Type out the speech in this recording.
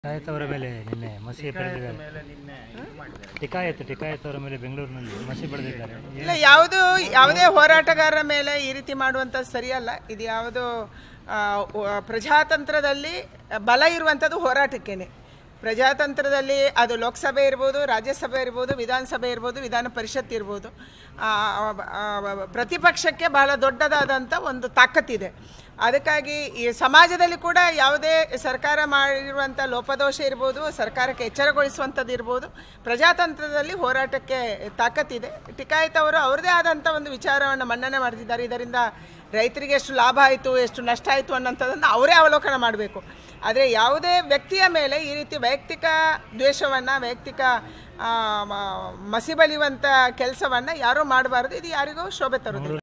ಟಿಕಾಯತ್ ಅವರ ಮೇಲೆ ನಿನ್ನೆ ಮಸಿ ಬೆಳೆದಿದ್ದಾರೆ ಟಿಕಾಯತ್ ಟಿಕಾಯತ್ ಅವರ ಮೇಲೆ ಬೆಂಗಳೂರಿನಲ್ಲಿ ಮಸಿ ಬೆಳೆದಿದ್ದಾರೆ ಇಲ್ಲ ಯಾವುದು ಯಾವುದೇ ಹೋರಾಟಗಾರರ ಮೇಲೆ ಈ ರೀತಿ ಮಾಡುವಂಥದ್ದು ಸರಿಯಲ್ಲ ಇದು ಯಾವುದು ಆ, ವ- ಪ್ರಜಾತಂತ್ರದಲ್ಲಿ ಬಲ ಇರುವಂಥದ್ದು ಹೋರಾಟಕ್ಕೇನೆ ಪ್ರಜಾತಂತ್ರದಲ್ಲಿ ಅದು ಲೋಕಸಭೆ ಇರ್ಬೋದು ರಾಜ್ಯಸಭೆ ಇರ್ಬೋದು ವಿಧಾನಸಭೆ ಇರ್ಬೋದು ವಿಧಾನ ಪರಿಷತ್ ಇರ್ಬೋದು ಆ, ಆ, ಆ, ಪ್ರತಿಪಕ್ಷಕ್ಕೆ ಬಹಳ ದೊಡ್ಡದಾದಂಥ ಒಂದು ತಾಕತ್ತಿದೆ ಅದಕ್ಕಾಗಿ ಈ ಸಮಾಜದಲ್ಲಿ ಕೂಡ ಯಾವುದೇ ಸರ್ಕಾರ ಮಾಡಿರುವಂಥ ಲೋಪದೋಷ ಇರ್ಬೋದು ಸರ್ಕಾರಕ್ಕೆ ಎಚ್ಚರಗೊಳಿಸುವಂಥದ್ದು ಇರ್ಬೋದು ಪ್ರಜಾತಂತ್ರದಲ್ಲಿ ಹೋರಾಟಕ್ಕೆ ತಾಕತ್ತಿದೆ ಟಿಕಾಯಿತ್ ಅವರು ಅವ್ರದ್ದೇ ಆದಂಥ ಒಂದು ವಿಚಾರವನ್ನು ಮನ್ನಣೆ ಮಾಡ್ತಿದ್ದಾರೆ ಇದರಿಂದ ರೈತರಿಗೆ ಎಷ್ಟು ಲಾಭ ಆಯಿತು ಎಷ್ಟು ನಷ್ಟ ಆಯಿತು ಅನ್ನೋಂಥದ್ದನ್ನು ಅವರೇ ಅವಲೋಕನ ಮಾಡಬೇಕು ಆದರೆ ಯಾವುದೇ ವ್ಯಕ್ತಿಯ ಮೇಲೆ ಈ ರೀತಿ ವೈಯಕ್ತಿಕ ದ್ವೇಷವನ್ನು ವೈಯಕ್ತಿಕ ಆ, ಮ- ಮಸಿ ಬಳಿಯುವಂಥ ಕೆಲಸವನ್ನು ಯಾರೂ ಮಾಡಬಾರ್ದು ಇದು ಯಾರಿಗೂ ಶೋಭೆ ತರೋದಿಲ್ಲ